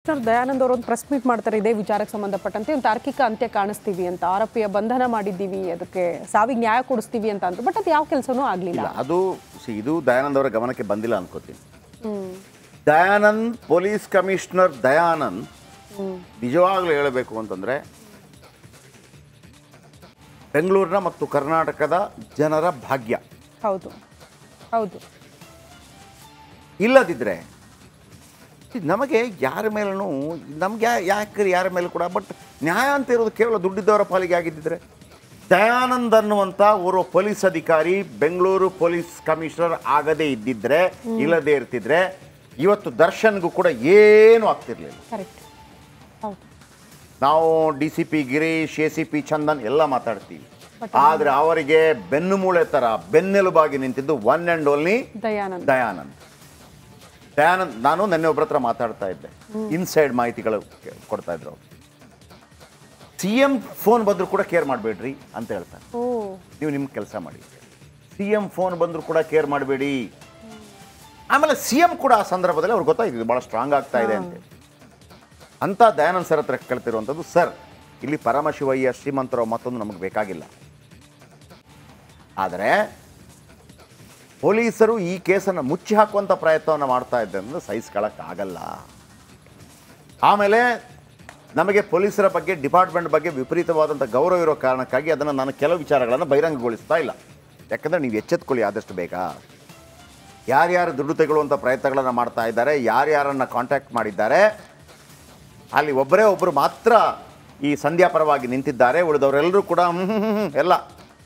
Commissioner Dayanand ಅವರು ಒಂದು press meet ಮಾಡ್ತಾರೆ ಇದೇ ವಿಚಾರಕ್ಕೆ ಸಂಬಂಧಪಟ್ಟಂತೆ ಒಂದು ತಾರ್ಕಿಕ ಅಂತ್ಯ ಕಾಣಿಸ್ತೀವಿ ಅಂತ ಆರೋಪಿಯ ಬಂಧನ ಮಾಡಿದ್ದೀವಿ ಅದಕ್ಕೆ ಸಾವಿಗೆ ನ್ಯಾಯ ಕೊಡಿಸ್ತೀವಿ ಅಂತ ಅಂದ್ರು ಬಟ್ ಅದು ಯಾವ ಕೆಲಸನೂ ಆಗಲಿಲ್ಲ ಇಲ್ಲ ಅದು see, ಇದು ದಯಾನಂದ್ ಅವರ ಗಮನಕ್ಕೆ ಬಂದಿಲ್ಲ ಅನ್ಕೋತೀನಿ ದಯಾನಂದ್ ಪೊಲೀಸ್ ಕಮಿಷನರ್ ದಯಾನಂದ್ ನಿಜವಾಗ್ಲೂ ಹೇಳಬೇಕು ಅಂತಂದ್ರೆ ಬೆಂಗಳೂರಿನ ಮತ್ತು ಕರ್ನಾಟಕದ ಜನರ ಭಾಗ್ಯ ಹೌದು ಹೌದು ಇಲ್ಲದಿದ್ದರೆ ನಮಗೆ ಯಾರ ಮೇಲೂ ನಮಗೆ ಯಾಕೆ ಯಾರ ಮೇಲೂ ಕೂಡ ಬಟ್ ನ್ಯಾಯ ಅಂತ ಇರೋದು ಕೇವಲ ದುಡ್ಡಿದ್ದವರ ಪಾಲಿಗೆ ಆಗಿದ್ದಿದ್ರೆ ದಯಾನಂದ್ ಅನ್ನುವಂಥ ಓರ್ವ ಪೊಲೀಸ್ ಅಧಿಕಾರಿ ಬೆಂಗಳೂರು ಪೊಲೀಸ್ ಕಮಿಷನರ್ ಆಗದೇ ಇದ್ದಿದ್ರೆ ಇಲ್ಲದೇ ಇರ್ತಿದ್ರೆ ಇವತ್ತು ದರ್ಶನ್ಗೂ ಕೂಡ ಏನೂ ಆಗ್ತಿರ್ಲಿಲ್ಲ ಕರೆಕ್ಟ್ ಹೌದು ನಾವು D C P Girish A C P Chandan ಎಲ್ಲ ಮಾತಾಡ್ತೀವಿ ಆದರೆ ಅವರಿಗೆ ಬೆನ್ನು ಮೂಳೆ ಥರ ಬೆನ್ನೆಲುಬಾಗಿ ನಿಂತಿದ್ದು one and only Dayanand Dayanand Dayanand ನಾನು ನೆನ್ನೆ ಒಬ್ಬರ ಹತ್ರ ಮಾತಾಡ್ತಾ ಇದ್ದೆ ಇನ್ಸೈಡ್ ಮಾಹಿತಿಗಳು ಕೆ- ಕೊಡ್ತಾ ಇದ್ರು ಸಿ ಎಂ ಫೋನ್ ಬಂದರೂ ಕೂಡ ಕೇರ್ ಮಾಡಬೇಡ್ರಿ ಅಂತ ಹೇಳ್ತಾರೆ ಓ ನೀವು ನಿಮ್ಮ ಕೆಲಸ ಮಾಡಿ ಸಿ ಎಂ ಫೋನ್ ಬಂದರೂ ಕೂಡ ಕೇರ್ ಮಾಡಬೇಡಿ ಆಮೇಲೆ ಸಿ ಎಂ ಕೂಡ ಆ ಸಂದರ್ಭದಲ್ಲಿ ಅವ್ರಿಗೆ ಗೊತ್ತಾಯ್ತು ಭಾಳ ಸ್ಟ್ರಾಂಗ್ ಆಗ್ತಾ ಇದೆ ಅಂತ ಅಂತ ದಯಾನಂದ್ ಸರ್ ಹತ್ರ ಕೇಳ್ತಿರುವಂಥದ್ದು ಸರ್ ಇಲ್ಲಿ ಪರಮಶಿವಯ್ಯ ಶ್ರೀಮಂತರಾವ್ ಮತ್ತೊಂದು ನಮಗೆ ಬೇಕಾಗಿಲ್ಲ ಆದರೆ ಪೊಲೀಸರು ಈ ಕೇಸನ್ನು ಮುಚ್ಚಿ ಹಾಕುವಂಥ ಪ್ರಯತ್ನವನ್ನು ಮಾಡ್ತಾ ಇದ್ದೆ ಅಂದರೆ ಸಹಿಸ್ಕೊಳ್ಳೋಕ್ಕಾಗಲ್ಲ ಆಮೇಲೆ ನಮಗೆ ಪೊಲೀಸರ ಬಗ್ಗೆ ಡಿಪಾರ್ಟ್ಮೆಂಟ್ ಬಗ್ಗೆ ವಿಪರೀತವಾದಂಥ ಗೌರವ ಇರೋ ಕಾರಣಕ್ಕಾಗಿ ಅದನ್ನು ನಾನು ಕೆಲವು ವಿಚಾರಗಳನ್ನು ಬಹಿರಂಗಗೊಳಿಸ್ತಾ ಇಲ್ಲ ಯಾಕಂದರೆ ನೀವು ಎಚ್ಚೆತ್ಕೊಳ್ಳಿ ಆದಷ್ಟು ಬೇಗ ಯಾರ್ಯಾರು ದುಡ್ಡು ತೆಗೊಳ್ಳುವಂಥ ಪ್ರಯತ್ನಗಳನ್ನು ಮಾಡ್ತಾ ಇದ್ದಾರೆ ಯಾರ್ಯಾರನ್ನು ಕಾಂಟ್ಯಾಕ್ಟ್ ಮಾಡಿದ್ದಾರೆ ಅಲ್ಲಿ ಒಬ್ಬರೇ ಒಬ್ಬರು ಮಾತ್ರ ಈ ಸಂಧ್ಯಾ ಪರವಾಗಿ ನಿಂತಿದ್ದಾರೆ ಉಳಿದವರೆಲ್ಲರೂ ಕೂಡ ಹ್ಮ್ ಹ್ಮ್ ಹ್ಮ್ ಹ್ಮ್ ಎಲ್ಲ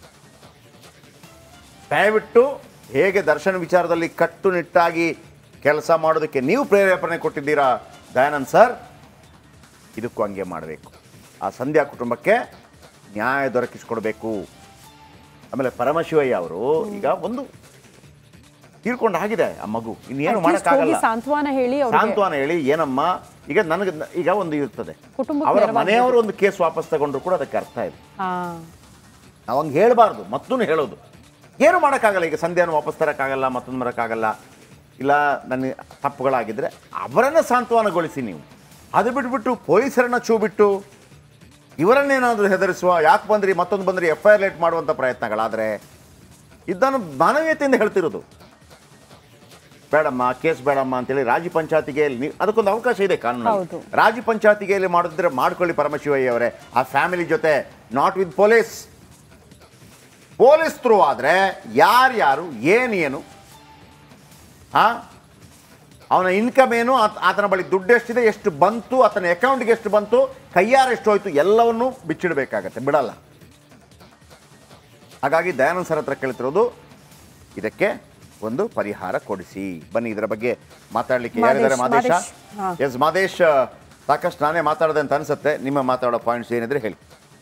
ದಯವಿಟ್ಟು ಹೇಗೆ ದರ್ಶನ್ ವಿಚಾರದಲ್ಲಿ ಕಟ್ಟುನಿಟ್ಟಾಗಿ ಕೆಲಸ ಮಾಡೋದಕ್ಕೆ ನೀವು ಪ್ರೇರೇಪಣೆ ಕೊಟ್ಟಿದ್ದೀರಾ ದಯಾನಂದ್ ಸರ್ ಇದಕ್ಕೂ ಹಂಗೆ ಮಾಡಬೇಕು ಆ ಸಂಧ್ಯಾ ಕುಟುಂಬಕ್ಕೆ ನ್ಯಾಯ ದೊರಕಿಸ್ಕೊಡ್ಬೇಕು ಆಮೇಲೆ ಪರಮಶಿವಯ್ಯ ಅವರು ಈಗ ಒಂದು ತೀರ್ಕೊಂಡು ಆಗಿದೆ ಆ ಮಗು ಇನ್ನೇನು At least ಹೋಗಿ ಮಾಡೋಕ್ಕಾಗಲ್ಲ ಸಾಂತ್ವನ ಹೇಳಿ ಅವ್ರಿಗೆ ಸಾಂತ್ವನ ಹೇಳಿ ಏನಮ್ಮ ಈಗ ನನಗೆ ಈಗ ಒಂದು ಇರ್ತದೆ ಕುಟುಂಬಕ್ಕೆ ಅವರ ನೆರವಾಗ್ಬೇಕು. ಮನೆಯವರು ಒಂದು ಕೇಸ್ ವಾಪಸ್ ತಗೊಂಡ್ರು ಕೂಡ ಅದಕ್ಕೆ ಅರ್ಥ ಇದೆ ಹಾ ನಾವು ಹಂಗೆ ಹೇಳಬಾರ್ದು ಮತ್ತೂ ಹೇಳೋದು ಏನು ಮಾಡೋಕ್ಕಾಗಲ್ಲ ಈಗ ಸಂಧ್ಯಾನ ವಾಪಸ್ ತರೋಕ್ಕಾಗಲ್ಲ ಮತ್ತೊಂದು ಬರೋಕ್ಕಾಗಲ್ಲ ಇಲ್ಲ ನನ್ನ ತಪ್ಪುಗಳಾಗಿದ್ದರೆ ಅವರನ್ನು ಸಾಂತ್ವನಗೊಳಿಸಿ ನೀವು ಅದು ಬಿಟ್ಬಿಟ್ಟು ಪೊಲೀಸರನ್ನ ಚೂ ಬಿಟ್ಟು ಇವರನ್ನೇನಾದರೂ ಹೆದರಿಸುವ ಯಾಕೆ ಬಂದ್ರಿ ಮತ್ತೊಂದು ಬಂದ್ರಿ ಎಫ್ ಐ ಆರ್ ಲೇಟ್ ಮಾಡುವಂಥ ಪ್ರಯತ್ನಗಳಾದರೆ ಇದನ್ನು ಮಾನವೀಯತೆಯಿಂದ ಹೇಳ್ತಿರೋದು ಬೇಡಮ್ಮ ಕೇಸ್ ಬೇಡಮ್ಮ ಅಂತೇಳಿ ರಾಜಿ ಪಂಚಾಯತಿಗೆ ನೀವು ಅದಕ್ಕೊಂದು ಅವಕಾಶ ಇದೆ ಹೌದು. ಕಾನೂನು ರಾಜಿ ಪಂಚಾಯತಿಗೆಯಲ್ಲಿ ಮಾಡಿದ್ರೆ ಮಾಡ್ಕೊಳ್ಳಿ ಪರಮಶಿವಯ್ಯ ಅವರೇ ಆ ಫ್ಯಾಮಿಲಿ ಜೊತೆ not with police police through ಆದರೆ ಯಾರ್ಯಾರು ಏನೇನು ಹಾ ಅವನ ಇನ್ಕಮ್ ಏನು ಆತ- ಆತನ ಬಳಿ ದುಡ್ಡು ಎಷ್ಟಿದೆ ಎಷ್ಟು ಬಂತು ಆತನ ಅಕೌಂಟ್ಗೆ ಎಷ್ಟು ಬಂತು ಕೈಯಾರ ಎಷ್ಟು ಹೋಯ್ತು ಎಲ್ಲವನ್ನೂ ಬಿಚ್ಚಿಡಬೇಕಾಗತ್ತೆ ಬಿಡಲ್ಲ ಹಾಗಾಗಿ ದಯಾನಂದ್ ಸರ್ ಹತ್ರ ಕೇಳ್ತಿರೋದು ಇದಕ್ಕೆ ಒಂದು ಪರಿಹಾರ ಕೊಡಿಸಿ ಬನ್ನಿ ಇದರ ಬಗ್ಗೆ ಮಾತಾಡಲಿಕ್ಕೆ ಯಾರಿದ್ದಾರೆ ಮಾದೇಶ್, ಮಾದೇಶ ಮಾದೇಶ್, ಹಾ. ಎಸ್ ಮಾದೇಶ್ ಸಾಕಷ್ಟು ನಾನೇ ಮಾತಾಡಿದೆ ಅಂತ ಅನ್ಸುತ್ತೆ ನಿಮ್ಮ ಮಾತಾಡೋ ಪಾಯಿಂಟ್ಸ್ ಏನಿದ್ರೆ ಹೇಳಿ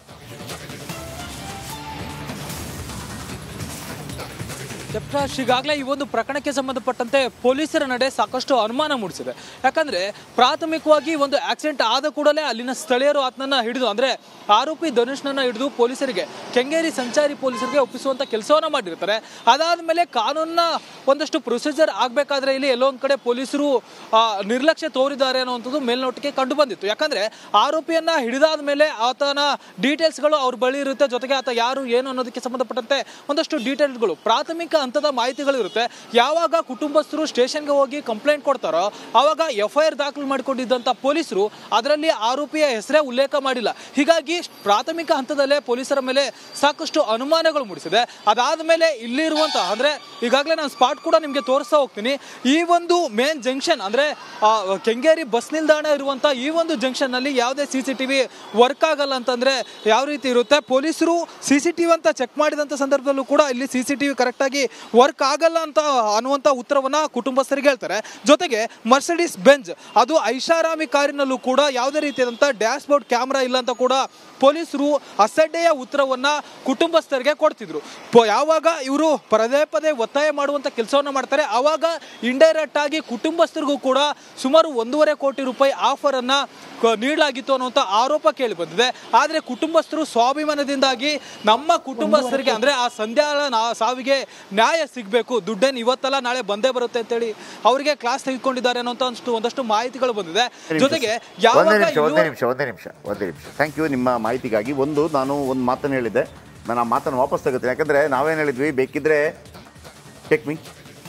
ಜಪ್ರಾಶ್ ಈಗಾಗಲೇ ಈ ಒಂದು ಪ್ರಕರಣಕ್ಕೆ ಸಂಬಂಧಪಟ್ಟಂತೆ ಪೊಲೀಸರ ನಡೆ ಸಾಕಷ್ಟು ಅನುಮಾನ ಮೂಡಿಸಿದೆ ಯಾಕಂದ್ರೆ ಪ್ರಾಥಮಿಕವಾಗಿ ಒಂದು ಆಕ್ಸಿಡೆಂಟ್ ಆದ ಕೂಡಲೇ ಅಲ್ಲಿನ ಸ್ಥಳೀಯರು ಆತನನ್ನ ಹಿಡಿದು ಅಂದ್ರೆ ಆರೋಪಿ ಧನುಷ್ನನ್ನ ಹಿಡಿದು ಪೊಲೀಸರಿಗೆ ಕೆಂಗೇರಿ ಸಂಚಾರಿ ಪೊಲೀಸರಿಗೆ ಒಪ್ಪಿಸುವಂತ ಕೆಲಸವನ್ನ ಮಾಡಿರ್ತಾರೆ ಅದಾದ್ಮೇಲೆ ಕಾನೂನಿನ ಒಂದಷ್ಟು ಪ್ರೊಸೀಜರ್ ಆಗ್ಬೇಕಾದ್ರೆ ಇಲ್ಲಿ ಎಲ್ಲೋ ಒಂದ್ ಕಡೆ ಪೊಲೀಸರು ಆ, ನಿರ್ಲಕ್ಷ್ಯ ತೋರಿದ್ದಾರೆ ಅನ್ನುವಂಥದ್ದು ಮೇಲ್ನೋಟಕ್ಕೆ ಕಂಡು ಬಂದಿತ್ತು ಯಾಕಂದ್ರೆ ಆರೋಪಿಯನ್ನ ಹಿಡಿದಾದ ಮೇಲೆ ಆತನ ಡೀಟೇಲ್ಸ್ಗಳು ಅವ್ರ ಬಳಿ ಇರುತ್ತೆ ಜೊತೆಗೆ ಆತ ಯಾರು ಏನು ಅನ್ನೋದಕ್ಕೆ ಸಂಬಂಧಪಟ್ಟಂತೆ ಒಂದಷ್ಟು ಡೀಟೇಲ್ಸ್ಗಳು ಪ್ರಾಥಮಿಕ ಹಂತದ ಮಾಹಿತಿಗಳು ಇರುತ್ತೆ ಯಾವಾಗ ಕುಟುಂಬಸ್ಥರು ಸ್ಟೇಷನ್ಗೆ ಹೋಗಿ ಕಂಪ್ಲೇಂಟ್ ಕೊಡ್ತಾರೋ ಆವಾಗ ಎಫ್ ಐ ಆರ್ ದಾಖಲು ಮಾಡಿಕೊಂಡಿದ್ದಂಥ ಪೊಲೀಸರು ಅದರಲ್ಲಿ ಆರೋಪಿಯ ಹೆಸರೇ ಉಲ್ಲೇಖ ಮಾಡಿಲ್ಲ ಹೀಗಾಗಿ ಪ್ರಾಥಮಿಕ ಹಂತದಲ್ಲೇ ಪೊಲೀಸರ ಮೇಲೆ ಸಾಕಷ್ಟು ಅನುಮಾನಗಳು ಮೂಡಿಸಿದೆ ಅದಾದ ಮೇಲೆ ಇಲ್ಲಿರುವಂತಹ ಅಂದ್ರೆ ಈಗಾಗಲೇ ನಾನು ಸ್ಪಾಟ್ ಕೂಡ ನಿಮಗೆ ತೋರಿಸ್ತಾ ಹೋಗ್ತೀನಿ ಈ ಒಂದು ಮೇನ್ ಜಂಕ್ಷನ್ ಅಂದ್ರೆ ಆ, ಕೆಂಗೇರಿ ಬಸ್ ನಿಲ್ದಾಣ ಇರುವಂತ ಈ ಒಂದು ಜಂಕ್ಷನ್ ನಲ್ಲಿ ಯಾವುದೇ ಸಿ ಸಿ ಟಿವಿ ವರ್ಕ್ ಆಗಲ್ಲ ಅಂತಂದ್ರೆ ಯಾವ ರೀತಿ ಇರುತ್ತೆ ಪೊಲೀಸರು ಸಿ ಸಿ ಟಿವಿ ಅಂತ ಚೆಕ್ ಮಾಡಿದಂತ ಸಂದರ್ಭದಲ್ಲೂ ಕೂಡ ಇಲ್ಲಿ ಸಿ ಸಿ ಟಿವಿ ಕರೆಕ್ಟ್ ಆಗಿ ವರ್ಕ್ ಆಗಲ್ಲ ಅಂತ ಅನ್ನುವಂತ ಉತ್ತರವನ್ನ ಕುಟುಂಬಸ್ಥರಿಗೆ ಹೇಳ್ತಾರೆ ಜೊತೆಗೆ ಮರ್ಸಿಡಿಸ್ ಬೆಂಜ್ ಅದು ಐಷಾರಾಮಿ ಕಾರಿನಲ್ಲೂ ಕೂಡ ಯಾವುದೇ ರೀತಿಯಾದಂಥ ಡ್ಯಾಶ್ ಬೋರ್ಡ್ ಕ್ಯಾಮ್ರಾ ಇಲ್ಲ ಅಂತ ಕೂಡ ಪೊಲೀಸರು ಅಸಡ್ಡೆಯ ಉತ್ತರವನ್ನ ಕುಟುಂಬಸ್ಥರಿಗೆ ಕೊಡ್ತಿದ್ರು ಪೊ- ಯಾವಾಗ ಇವರು ಪದೇ ಪದೇ ಒತ್ತಾಯ ಮಾಡುವಂತ ಕೆಲಸವನ್ನ ಮಾಡ್ತಾರೆ ಅವಾಗ ಇಂಡೈರೆಕ್ಟ್ ಆಗಿ ಕುಟುಂಬಸ್ಥರಿಗೂ ಕೂಡ ಸುಮಾರು ಒಂದೂವರೆ ಕೋಟಿ ರೂಪಾಯಿ ಆಫರ್ ಅನ್ನ ಕ- ನೀಡಲಾಗಿತ್ತು ಅನ್ನುವಂಥ ಆರೋಪ ಕೇಳಿ ಬಂದಿದೆ ಆದರೆ ಕುಟುಂಬಸ್ಥರು ಸ್ವಾಭಿಮಾನದಿಂದಾಗಿ ನಮ್ಮ ಕುಟುಂಬಸ್ಥರಿಗೆ ಅಂದ್ರೆ ಆ ಸಂಧ್ಯಾಳ ನಾ- ಸಾವಿಗೆ ನ್ಯಾಯ ಸಿಗಬೇಕು ದುಡ್ಡೇನು ಇವತ್ತಲ್ಲ ನಾಳೆ ಬಂದೇ ಬರುತ್ತೆ ಅಂತೇಳಿ ಅವರಿಗೆ ಕ್ಲಾಸ್ ತೆಗೆದುಕೊಂಡಿದ್ದಾರೆ ಅನ್ನೋಂಥ ಒಂದಷ್ಟು ಒಂದಷ್ಟು ಮಾಹಿತಿಗಳು ಬಂದಿದೆ ಜೊತೆಗೆ ಒಂದೇ ಯಾವಾಗ ನಿಮಿಷ ಒಂದೇ ಇಳುವರಿ- ನಿಮಿಷ ಒಂದೇ ನಿಮಿಷ ಒಂದೇ ನಿಮಿಷ ಥ್ಯಾಂಕ್ ಯು ನಿಮ್ಮ ಮಾಹಿತಿಗಾಗಿ ಒಂದು ನಾನು ಒಂದು ಮಾತನ್ನು ಹೇಳಿದ್ದೆ ನಾನು ಆ ಮಾತನ್ನು ವಾಪಸ್ ತಗೋತೀನಿ ಯಾಕಂದರೆ ನಾವೇನು ಹೇಳಿದ್ವಿ ಬೇಕಿದ್ರೆ ಟೇಕ್ ಮೀ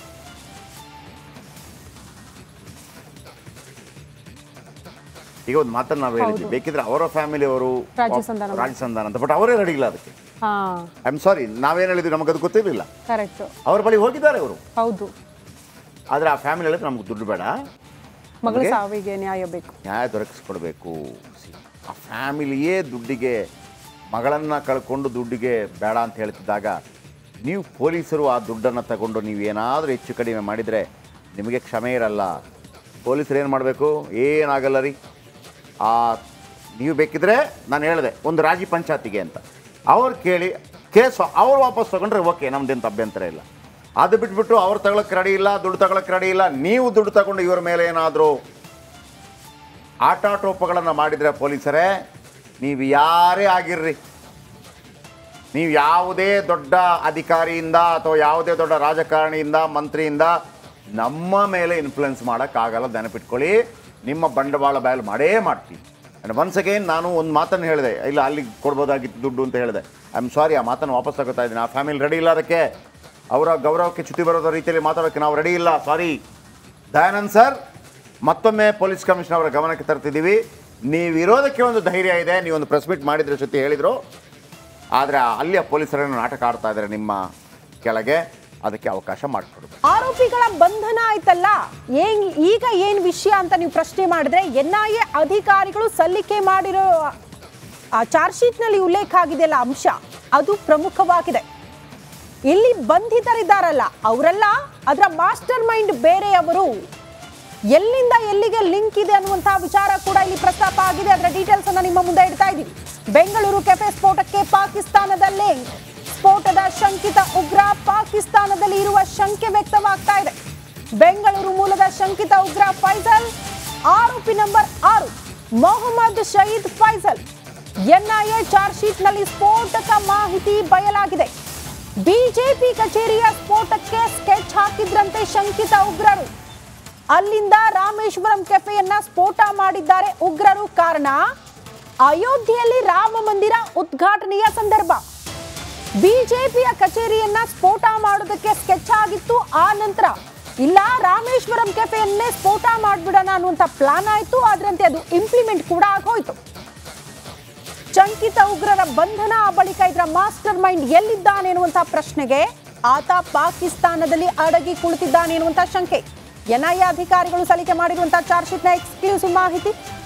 ಈಗ ಒಂದು ಮಾತನ್ನು ನಾವು ಹೇಳಿದ್ವಿ ಬೇಕಿದ್ರೆ ಅವರ ಫ್ಯಾಮಿಲಿ ಅವರು ರಾಜ್ಯ ಸಂಧಾನ ರಾಜ್ಯ ಸಂಧಾನ ಅಂತ ಬಟ್ ಅವರೇ ರೆಡಿ ಇಲ್ಲ ಅದಕ್ಕೆ ಹಾ ಐ ಆಮ್ ಸಾರಿ ನಾವೇನು ಹೇಳಿದ್ವಿ ನಮಗೆ ಅದು ಗೊತ್ತಿರಲಿಲ್ಲ ಕರೆಕ್ಟ್ ಅವ್ರ ಬಳಿ ಹೋಗಿದ್ದಾರೆ ಅವರು ಹೌದು ಆದರೆ ಆ ಫ್ಯಾಮಿಲಿ ಹೇಳಿದ್ರೆ ನಮ್ಗೆ ದುಡ್ಡು ಬೇಡ ಮಗಳ ನಮ್ಗೆ- ಸಾವಿಗೆ ನ್ಯಾಯ ಬೇಕು ನ್ಯಾಯ ದೊರಕಿಸ್ಕೊಡ್ಬೇಕು See, ಆ ಫ್ಯಾಮಿಲಿಯೇ ದುಡ್ಡಿಗೆ ಮಗಳನ್ನು ಕಳ್ಕೊಂಡು ದುಡ್ಡಿಗೆ ಬೇಡ ಅಂತ ಹೇಳ್ತಿದ್ದಾಗ ನೀವು ಪೊಲೀಸರು ಆ ದುಡ್ಡನ್ನು ತಗೊಂಡು ನೀವು ಏನಾದರೂ ಹೆಚ್ಚು ಕಡಿಮೆ ಮಾಡಿದರೆ ನಿಮಗೆ ಕ್ಷಮೆ ಇರಲ್ಲ ಪೊಲೀಸರು ಏನು ಮಾಡಬೇಕು ಏನಾಗಲ್ಲ ರೀ ಆ ನೀವು ಬೇಕಿದ್ರೆ ನಾನು ಹೇಳಿದೆ ಒಂದು ರಾಜಿ ಪಂಚಾಯತಿಗೆ ಅಂತ ಅವ್ರು ಕೇಳಿ ಕೇಸು ಅವ್ರು ವಾಪಸ್ ತಗೊಂಡ್ರೆ ಓಕೆ ನಮ್ದೇನು ಅಭ್ಯಂತರ ಇಲ್ಲ ಅದು ಬಿಟ್ಬಿಟ್ಟು ಅವ್ರು ತಗೊಳಕ್ಕೆ ರೆಡಿ ಇಲ್ಲ ದುಡ್ಡು ತಗೊಳಕ್ಕೆ ರೆಡಿ ಇಲ್ಲ ನೀವು ದುಡ್ಡು ತಗೊಂಡು ಇವ್ರ ಮೇಲೆ ಏನಾದರೂ ಆಟಾಟೋಪಗಳನ್ನು ಮಾಡಿದರೆ ಪೊಲೀಸರೇ ನೀವು ಯಾರೇ ಆಗಿರ್ರಿ ನೀವು ಯಾವುದೇ ದೊಡ್ಡ ಅಧಿಕಾರಿಯಿಂದ ಅಥವಾ ಯಾವುದೇ ದೊಡ್ಡ ರಾಜಕಾರಣಿಯಿಂದ ಮಂತ್ರಿಯಿಂದ ನಮ್ಮ ಮೇಲೆ ಇನ್ಫ್ಲುಯೆನ್ಸ್ ಮಾಡೋಕ್ಕಾಗಲ್ಲ ನೆನಪಿಟ್ಕೊಳ್ಳಿ ನಿಮ್ಮ ಬಂಡವಾಳ ಬಯಲು ಮಾಡೇ ಮಾಡ್ತೀವಿ ಆ್ಯಂಡ್ ಒನ್ಸ್ ಅಗೇನ್ ನಾನು ಒಂದು ಮಾತನ್ನು ಹೇಳಿದೆ ಇಲ್ಲ ಅಲ್ಲಿಗೆ ಕೊಡ್ಬೋದಾಗಿತ್ತು ದುಡ್ಡು ಅಂತ ಹೇಳಿದೆ ಐ ಆಮ್ ಸಾರಿ ಆ ಮಾತನ್ನು ವಾಪಸ್ ತಗೋತಾ ಇದ್ದೀನಿ ಆ ಫ್ಯಾಮಿಲಿ ರೆಡಿ ಇಲ್ಲ ಅದಕ್ಕೆ ಅವರ ಗೌರವಕ್ಕೆ ಚ್ಯುತಿ ಬರೋದ ರೀತಿಯಲ್ಲಿ ಮಾತಾಡೋಕ್ಕೆ ನಾವು ರೆಡಿ ಇಲ್ಲ ಸಾರಿ ದಯಾನಂದ್ ಸರ್ ಮತ್ತೊಮ್ಮೆ ಪೊಲೀಸ್ ಕಮಿಷನರ್ ಅವರ ಗಮನಕ್ಕೆ ತರ್ತಿದ್ದೀವಿ ನೀವಿರೋದಕ್ಕೆ ಒಂದು ಧೈರ್ಯ ಇದೆ ನೀವೊಂದು ಪ್ರೆಸ್ ಮೀಟ್ ಮಾಡಿದ್ರೆ ಜೊತೆ ಹೇಳಿದರು ಆದರೆ ಅಲ್ಲಿಯ ಪೊಲೀಸರನ್ನು ನಾಟಕ ಆಡ್ತಾ ಇದ್ದಾರೆ ನಿಮ್ಮ ಕೆಳಗೆ ಅದಕ್ಕೆ ಅವಕಾಶ ಮಾಡಿಕೊಡ್ಬೇಕು ಆರೋಪಿಗಳ ಬಂಧನ ಆಯ್ತಲ್ಲ ಏನ್ ಈಗ ಏನ್ ವಿಷಯ ಅಂತ ನೀವು ಪ್ರಶ್ನೆ ಮಾಡಿದ್ರೆ ಎನ್ ಐ ಎ ಅಧಿಕಾರಿಗಳು ಸಲ್ಲಿಕೆ ಮಾಡಿರೋ ಆ ಚಾರ್ಜ್ ಶೀಟ್ನಲ್ಲಿ ಉಲ್ಲೇಖ ಆಗಿದೆಯಲ್ಲ ಅಂಶ ಅದು ಪ್ರಮುಖವಾಗಿದೆ ಇಲ್ಲಿ ಬಂಧಿತರಿದ್ದಾರಲ್ಲ ಅವರೆಲ್ಲ ಅದರ ಮಾಸ್ಟರ್ ಮೈಂಡ್ ಬೇರೆಯವರು ಎಲ್ಲಿಂದ ಎಲ್ಲಿಗೆ ಲಿಂಕ್ ಇದೆ ಅನ್ನುವಂತಹ ವಿಚಾರ ಕೂಡ ಇಲ್ಲಿ ಪ್ರಸ್ತಾಪ ಆಗಿದೆ ಅದರ ಡೀಟೇಲ್ಸ್ ಅನ್ನ ನಿಮ್ಮ ಮುಂದೆ ಇಡ್ತಾ ಇದ್ದೀವಿ ಬೆಂಗಳೂರು ಕೆಫೆ ಸ್ಫೋಟಕ್ಕೆ ಪಾಕಿಸ್ತಾನದಲ್ಲೇ ಸ್ಫೋಟದ ಶಂಕಿತ ಉಗ್ರ ಪಾಕಿಸ್ತಾನದಲ್ಲಿ ಇರುವ ಶಂಕೆ ವ್ಯಕ್ತವಾಗ್ತಾ ಇದೆ ಬೆಂಗಳೂರು ಮೂಲದ ಶಂಕಿತ ಉಗ್ರ ಫೈಸಲ್ ಆರೋಪಿ ನಂಬರ್ ಆರು ಮೊಹಮ್ಮದ್ ಶಹೀದ್ ಫೈಸಲ್ ಎನ್ಐಎ ಚಾರ್ಜ್ ಶೀಟ್ನಲ್ಲಿ ಸ್ಫೋಟಕ ಮಾಹಿತಿ ಬಯಲಾಗಿದೆ ಬಿಜೆಪಿ ಕಚೇರಿಯ ಸ್ಫೋಟಕ್ಕೆ ಸ್ಕೆಚ್ ಹಾಕಿದ್ರಂತೆ ಶಂಕಿತ ಉಗ್ರರು ಅಲ್ಲಿಂದ ರಾಮೇಶ್ವರಂ ಕೆಫೆಯನ್ನ ಸ್ಫೋಟ ಮಾಡಿದ್ದಾರೆ ಉಗ್ರರು ಕಾರಣ ಅಯೋಧ್ಯೆಯಲ್ಲಿ ರಾಮ ಮಂದಿರ ಉದ್ಘಾಟನೆಯ ಸಂದರ್ಭ ಬಿಜೆಪಿಯ ಕಚೇರಿಯನ್ನ ಸ್ಫೋಟ ಮಾಡೋದಕ್ಕೆ ಸ್ಕೆಚ್ ಆಗಿತ್ತು ಆ ನಂತರ ಇಲ್ಲ ರಾಮೇಶ್ವರಂ ಕೆಫೆಯನ್ನೇ ಸ್ಫೋಟ ಮಾಡ್ಬಿಡೋಣ ಅನ್ನುವಂಥ ಪ್ಲಾನ್ ಆಯ್ತು ಅದರಂತೆ ಅದು ಇಂಪ್ಲಿಮೆಂಟ್ ಕೂಡ ಆಗೋಯ್ತು ಶಂಕಿತ ಉಗ್ರರ ಬಂಧನ ಆ ಬಳಿಕ ಇದರ ಮಾಸ್ಟರ್ ಮೈಂಡ್ ಎಲ್ಲಿದ್ದಾನೆ ಎನ್ನುವಂತಹ ಪ್ರಶ್ನೆಗೆ ಆತ ಪಾಕಿಸ್ತಾನದಲ್ಲಿ ಅಡಗಿ ಕುಳಿತಿದ್ದಾನೆ ಎನ್ನುವಂತಹ ಶಂಕೆ ಎನ್ಐಎ ಅಧಿಕಾರಿಗಳು ಸಲ್ಲಿಕೆ ಮಾಡಿರುವಂತಹ ಚಾರ್ಜ್ ಶೀಟ್ನ ಎಕ್ಸ್ಕ್ಲೂಸಿವ್ ಮಾಹಿತಿ